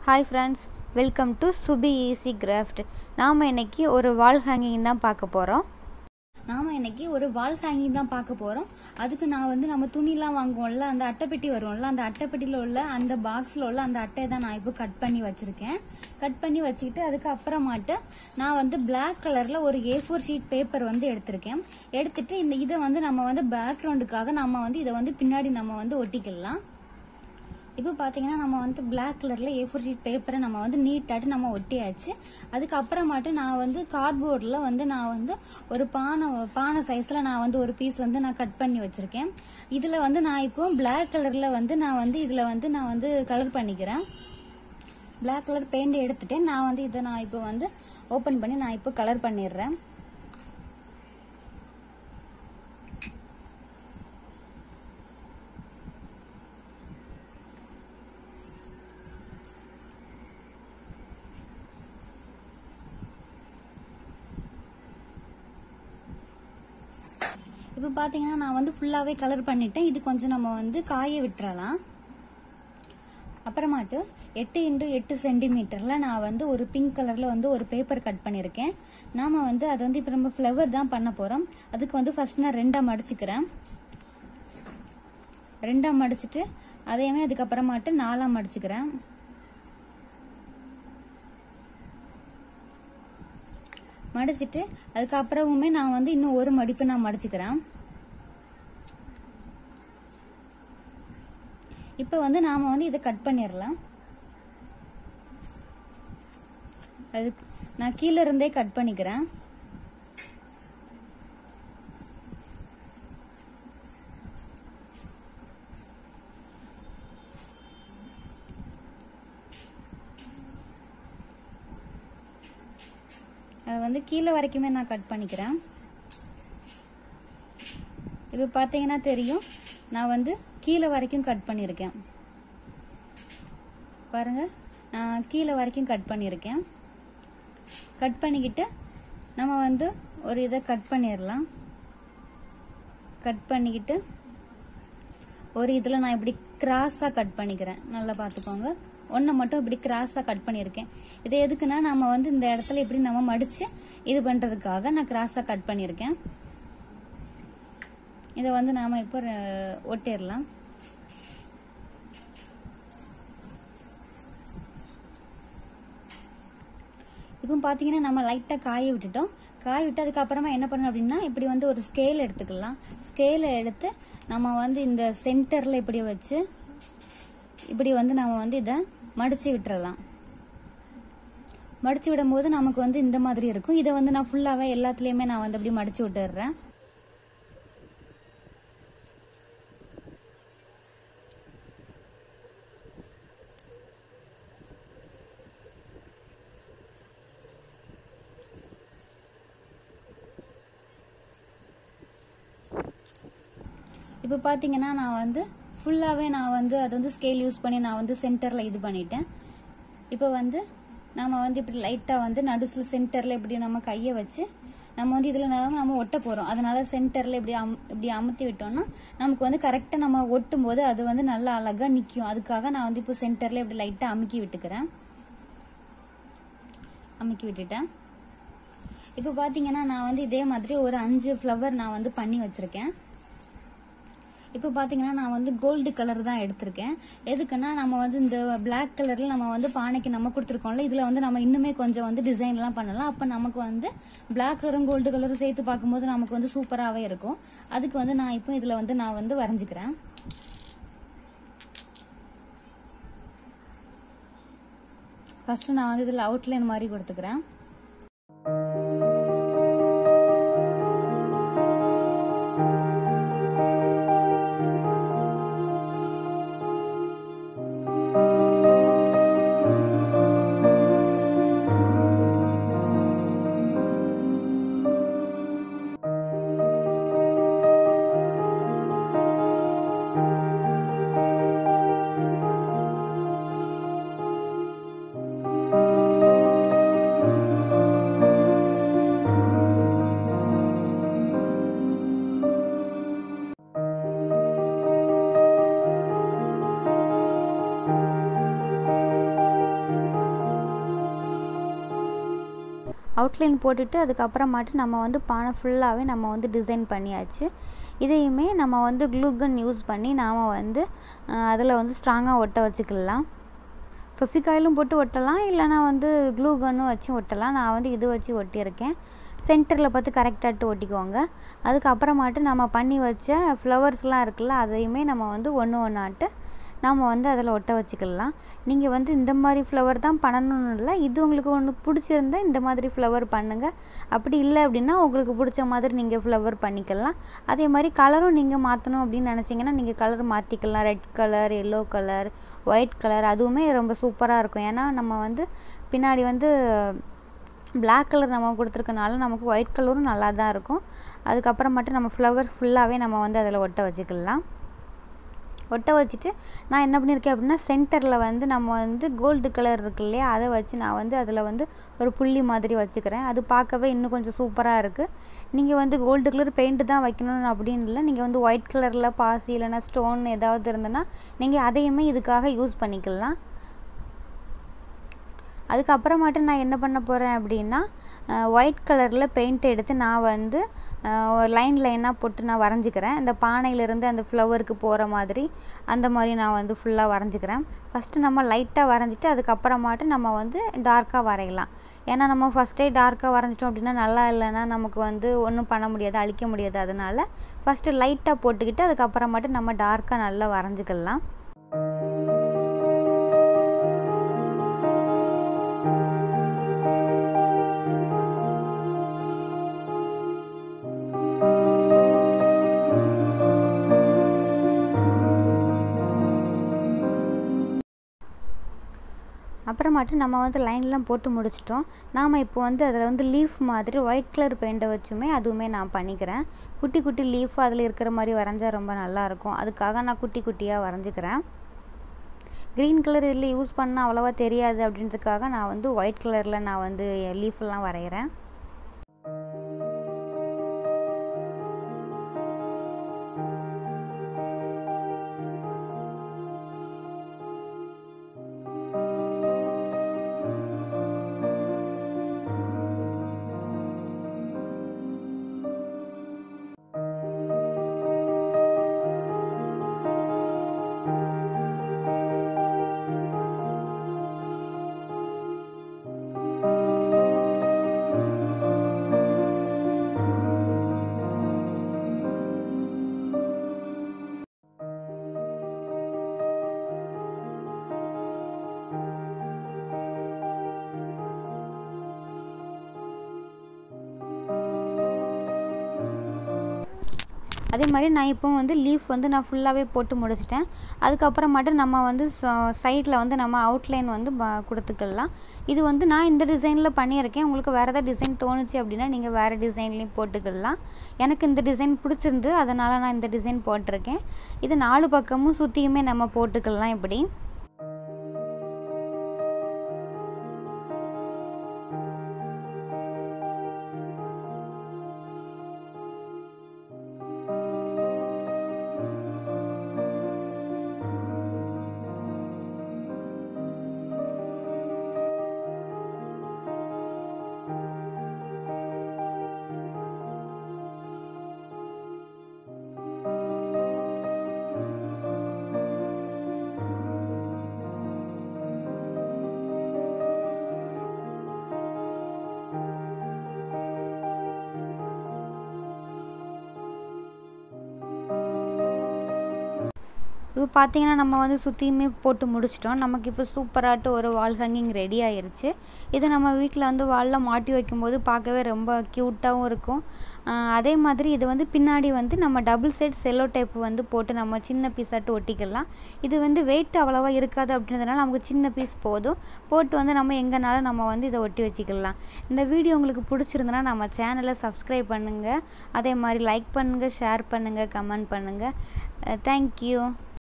hi friends welcome to Subi easy craft நாம் இன்னைக்கு ஒரு வால் ஹேங்கிங் தான் பார்க்க போகிறோம் நாம இன்னைக்கு ஒரு வால் ஹேங்கிங் தான் பார்க்க போறோம் அதுக்கு நான் வந்து நம்ம துணிலாம் வாங்குவோம்ல அந்த அட்டைப்பெட்டி வரும்ல அந்த அட்டைப்பெட்டியில உள்ள அந்த பாக்ஸ்ல உள்ள அந்த அட்டையை தான் நான் இப்போ கட் பண்ணி வச்சிருக்கேன் கட் பண்ணி வச்சுக்கிட்டு அதுக்கு அப்புறமாட்டு நான் வந்து Black கலர்ல ஒரு ஏ ஃபோர் ஷீட் பேப்பர் வந்து எடுத்திருக்கேன் எடுத்துட்டு இந்த இதை வந்து நம்ம வந்து பேக்ரவுண்டுக்காக நம்ம வந்து இதை வந்து பின்னாடி நம்ம வந்து ஒட்டிக்கலாம் இப்போ பார்த்தீங்கன்னா நம்ம வந்து Black கலரில் ஏ ஃபோர் ஷீட் பேப்பரை நம்ம வந்து நீட்டாட்டு நம்ம ஒட்டியாச்சு அதுக்கப்புறமாட்டு நான் வந்து கார்ட்போர்டில் வந்து நான் வந்து ஒரு பானை பானை சைஸில் நான் வந்து ஒரு பீஸ் வந்து நான் கட் பண்ணி வச்சுருக்கேன் இதில் வந்து நான் இப்போ Black கலரில் வந்து நான் வந்து இதில் வந்து நான் வந்து கலர் பண்ணிக்கிறேன் Black கலர் பெயிண்ட் எடுத்துட்டேன் நான் வந்து இதை நான் இப்போ வந்து ஓப்பன் பண்ணி நான் இப்போ கலர் பண்ணிடுறேன் இப்போ பார்த்தீங்கன்னா நான் வந்து ஃபுல்லாகவே கலர் பண்ணிட்டேன் இது கொஞ்சம் நம்ம வந்து காய விட்டுறலாம் அப்புறமாட்டு எட்டு இன்டு எட்டு சென்டிமீட்டரில் நான் வந்து ஒரு பிங்க் கலரில் வந்து ஒரு பேப்பர் கட் பண்ணியிருக்கேன் நாம் வந்து அது வந்து இப்போ நம்ம ஃப்ளவர் தான் பண்ண போகிறோம் அதுக்கு வந்து ஃபர்ஸ்ட் நான் ரெண்டாக மடிச்சுக்கிறேன் ரெண்டாக மடிச்சுட்டு அதையுமே அதுக்கப்புறமாட்டு நாலாக மடிச்சுக்கிறேன் மடிச்சிட்டு அதுக்கப்புறமுமே நான் வந்து இன்னும் ஒரு மடிப்பு நான் மடிச்சுக்கிறேன் இப்போ வந்து நாம வந்து இதை கட் பண்ணிடலாம் அது நான் கீழே இருந்தே கட் பண்ணிக்கிறேன் அது வந்து கீழே வரைக்குமே நான் கட் பண்ணிக்கிறேன் இப்போ பார்த்தீங்கன்னா தெரியும் நான் வந்து கீழே வரைக்கும் கட் பண்ணியிருக்கேன் பாருங்க நான் கீழே வரைக்கும் கட் பண்ணியிருக்கேன் கட் பண்ணிக்கிட்டு நம்ம வந்து ஒரு இதை கட் பண்ணிடலாம் கட் பண்ணிக்கிட்டு ஒரு இதில் நான் இப்படி கிராஸாக கட் பண்ணிக்கிறேன் நல்லா பார்த்துக்கோங்க ஒன்றை மட்டும் இப்படி கிராஸாக கட் பண்ணியிருக்கேன் இது எதுக்குன்னா நம்ம வந்து இந்த இடத்துல இப்படி நம்ம மடித்து இது பண்ணுறதுக்காக நான் கிராஸாக கட் பண்ணியிருக்கேன் இதை வந்து நாம் இப்போ அஹ், ஒட்டிடலாம் இப்போ பார்த்தீங்கன்னா நம்ம லைட்டாக காய விட்டுட்டோம் காய விட்டு அதுக்கப்புறமா என்ன பண்ணணும் அப்படின்னா இப்படி வந்து ஒரு ஸ்கேல் எடுத்துக்கலாம் ஸ்கேலை எடுத்து நம்ம வந்து இந்த சென்டரில் இப்படி வச்சு இப்படி வந்து நம்ம வந்து இதை மடிச்சு விட்டுறலாம் மடிச்சு விடும்போது நமக்கு வந்து இந்த மாதிரி இருக்கும் இதை வந்து நான் ஃபுல்லாகவே எல்லாத்துலேயுமே நான் வந்து அப்படி மடிச்சு விட்டுடுறேன் இப்போ பார்த்தீங்கன்னா நான் வந்து ஃபுல்லாகவே நான் வந்து அது வந்து ஸ்கேல் யூஸ் பண்ணி நான் வந்து சென்டரில் இது பண்ணிட்டேன் இப்போ வந்து நம்ம வந்து இப்படி லைட்டாக வந்து நடுசில் சென்டரில் இப்படி நம்ம கையை வச்சு நம்ம வந்து இதில் நம்ம ஒட்ட போகிறோம் அதனால சென்டரில் இப்படி அம் இப்படி அமுத்தி விட்டோம்னா நமக்கு வந்து கரெக்டாக நம்ம ஒட்டும் போது அது வந்து நல்லா அழகாக நிற்கும் அதுக்காக நான் வந்து இப்போ சென்டரில் இப்படி லைட்டாக அமுக்கி விட்டுக்கிறேன் அமுக்கி விட்டுட்டேன் இப்போ பார்த்தீங்கன்னா நான் வந்து இதே மாதிரி ஒரு அஞ்சு ஃப்ளவர் நான் வந்து பண்ணி வச்சுருக்கேன் இப்போ பார்த்தீங்கன்னா நான் வந்து கோல்டு கலர் தான் எடுத்திருக்கேன் எதுக்குன்னா நம்ம வந்து இந்த Black கலரில் நம்ம வந்து பானைக்கு நம்ம கொடுத்துருக்கோம்ல இதில் வந்து நம்ம இன்னுமே கொஞ்சம் வந்து டிசைன்லாம் பண்ணலாம் அப்போ நமக்கு வந்து Black கலரும் கோல்டு கலரும் சேர்த்து பார்க்கும்போது நமக்கு வந்து சூப்பராகவே இருக்கும் அதுக்கு வந்து நான் இப்போ இதில் வந்து நான் வந்து வரைஞ்சிக்கிறேன் ஃபர்ஸ்ட் நான் வந்து இதில் அவுட்லைன் மாதிரி கொடுத்துக்கிறேன் அவுட்லைன் போட்டுட்டு அதுக்கப்புறமாட்டு நம்ம வந்து பானை ஃபுல்லாகவே நம்ம வந்து டிசைன் பண்ணியாச்சு இதையுமே நம்ம வந்து க்ளூகன் யூஸ் பண்ணி நாம் வந்து அதில் வந்து ஸ்ட்ராங்காக ஒட்ட வச்சுக்கலாம் ஃபெஃபிகாயிலும் போட்டு ஒட்டலாம் இல்லைனா வந்து க்ளூ கன்னும் வச்சு ஒட்டலாம் நான் வந்து இது வச்சு ஒட்டியிருக்கேன் சென்டரில் பார்த்து கரெக்டாகிட்டு ஒட்டிக்கோங்க அதுக்கப்புறமாட்டு நம்ம பண்ணி வச்ச ஃப்ளவர்ஸ்லாம் இருக்குல்ல அதையுமே நம்ம வந்து ஒன்று ஒன்றாட்டு நாம் வந்து அதில் ஒட்ட வச்சுக்கலாம் நீங்கள் வந்து இந்த மாதிரி ஃப்ளவர் தான் பண்ணணும்னு இல்லை இது உங்களுக்கு ஒன்று பிடிச்சிருந்தா இந்த மாதிரி ஃப்ளவர் பண்ணுங்கள் அப்படி இல்லை அப்படின்னா உங்களுக்கு பிடிச்ச மாதிரி நீங்கள் ஃப்ளவர் பண்ணிக்கலாம் அதே மாதிரி கலரும் நீங்கள் மாற்றணும் அப்படின்னு நினச்சிங்கன்னா நீங்கள் கலர் மாற்றிக்கலாம் red colour yellow colour white colour அதுவுமே ரொம்ப சூப்பராக இருக்கும் ஏன்னா நம்ம வந்து பின்னாடி வந்து பிளாக் கலர் நம்ம கொடுத்துருக்கனால நமக்கு ஒயிட் கலரும் நல்லா தான் இருக்கும் அதுக்கப்புறமேட்டு நம்ம ஃப்ளவர் ஃபுல்லாகவே நம்ம வந்து அதில் ஒட்ட வச்சுக்கலாம் ஒட்ட வச்சுட்டு நான் என்ன பண்ணியிருக்கேன் அப்படின்னா சென்டரில் வந்து நம்ம வந்து கோல்டு கலர் இருக்கு இல்லையா அதை வச்சு நான் வந்து அதில் வந்து ஒரு புள்ளி மாதிரி வச்சுக்கிறேன் அது பார்க்கவே இன்னும் கொஞ்சம் சூப்பராக இருக்குது நீங்கள் வந்து கோல்டு கலர் பெயிண்ட்டு தான் வைக்கணும்னு அப்படின்னு இல்லை நீங்கள் வந்து ஒயிட் கலரில் பாசி இல்லைனா ஸ்டோன் ஏதாவது இருந்ததுன்னா நீங்கள் அதையுமே இதுக்காக யூஸ் பண்ணிக்கலாம் அதுக்கப்புறமாட்டு நான் என்ன பண்ண போகிறேன் அப்படின்னா ஒயிட் கலரில் பெயிண்ட் எடுத்து நான் வந்து லைன் லைனாக போட்டு நான் வரைஞ்சிக்கிறேன் இந்த பானையிலேருந்து அந்த ஃப்ளவருக்கு போகிற மாதிரி அந்த மாதிரி நான் வந்து ஃபுல்லாக வரைஞ்சிக்கிறேன் ஃபஸ்ட்டு நம்ம லைட்டாக வரைஞ்சிட்டு அதுக்கப்புறமாட்டு நம்ம வந்து டார்க்காக வரையலாம் ஏன்னா நம்ம ஃபஸ்ட்டே டார்க்காக வரைஞ்சிட்டோம் அப்படின்னா நல்லா இல்லைன்னா நமக்கு வந்து ஒன்றும் பண்ண முடியாது அழிக்க முடியாது அதனால் ஃபஸ்ட்டு லைட்டாக போட்டுக்கிட்டு அதுக்கப்புறமாட்டு நம்ம டார்க்காக நல்லா வரைஞ்சிக்கலாம் அப்புறமாட்டு நம்ம வந்து லைன்லாம் போட்டு முடிச்சிட்டோம் நாம் இப்போ வந்து அதில் வந்து லீஃப் மாதிரி ஒயிட் கலர் பெயிண்ட்டை வச்சுமே அதுவுமே நான் பண்ணிக்கிறேன் குட்டி குட்டி லீஃப் அதில் இருக்கிற மாதிரி வரைஞ்சா ரொம்ப நல்லாயிருக்கும் அதுக்காக நான் குட்டி குட்டியாக வரைஞ்சிக்கிறேன் க்ரீன் கலர் இதில் யூஸ் பண்ணால் அவ்வளோவா தெரியாது அப்படின்றதுக்காக நான் வந்து ஒயிட் கலரில் நான் வந்து லீஃபெல்லாம் வரைகிறேன் அதே மாதிரி நான் இப்போ வந்து லீஃப் வந்து நான் ஃபுல்லாகவே போட்டு முடிச்சிட்டேன் அதுக்கப்புறமாட்டு நம்ம வந்து சைடில் வந்து நம்ம அவுட்லைன் வந்து கொடுத்துக்கலாம் இது வந்து நான் இந்த டிசைனில் பண்ணியிருக்கேன் உங்களுக்கு வேறு ஏதாவது டிசைன் தோணுச்சு அப்படின்னா நீங்கள் வேறு டிசைன்லேயும் போட்டுக்கலாம் எனக்கு இந்த டிசைன் பிடிச்சிருந்து அதனால் நான் இந்த டிசைன் போட்டிருக்கேன் இது நாலு பக்கமும் சுற்றியுமே நம்ம போட்டுக்கலாம் இப்படி இப்போ பார்த்தீங்கன்னா நம்ம வந்து சுற்றியுமே போட்டு முடிச்சிட்டோம் நமக்கு இப்போ சூப்பராட்டு ஒரு வால் ஹேங்கிங் ரெடி ஆயிருச்சு இதை நம்ம வீட்டில் வந்து வாலில் மாட்டி வைக்கும்போது பார்க்கவே ரொம்ப க்யூட்டாகவும் இருக்கும் ஆஹ் அதே மாதிரி இது வந்து பின்னாடி வந்து நம்ம டபுள் சைட் செல்லோ டேப் வந்து போட்டு நம்ம சின்ன பீஸாட்டு ஒட்டிக்கலாம் இது வந்து வெயிட் அவ்வளோவா இருக்காது அப்படின்றதுனால நமக்கு சின்ன பீஸ் போதும் போட்டு வந்து நம்ம எங்கேனாலும் நம்ம வந்து இதை ஒட்டி வச்சுக்கலாம் இந்த வீடியோ உங்களுக்கு பிடிச்சிருந்தனா நம்ம சேனலை சப்ஸ்கிரைப் பண்ணுங்கள் அதே மாதிரி லைக் பண்ணுங்கள் ஷேர் பண்ணுங்கள் கமெண்ட் பண்ணுங்கள் தேங்க்யூ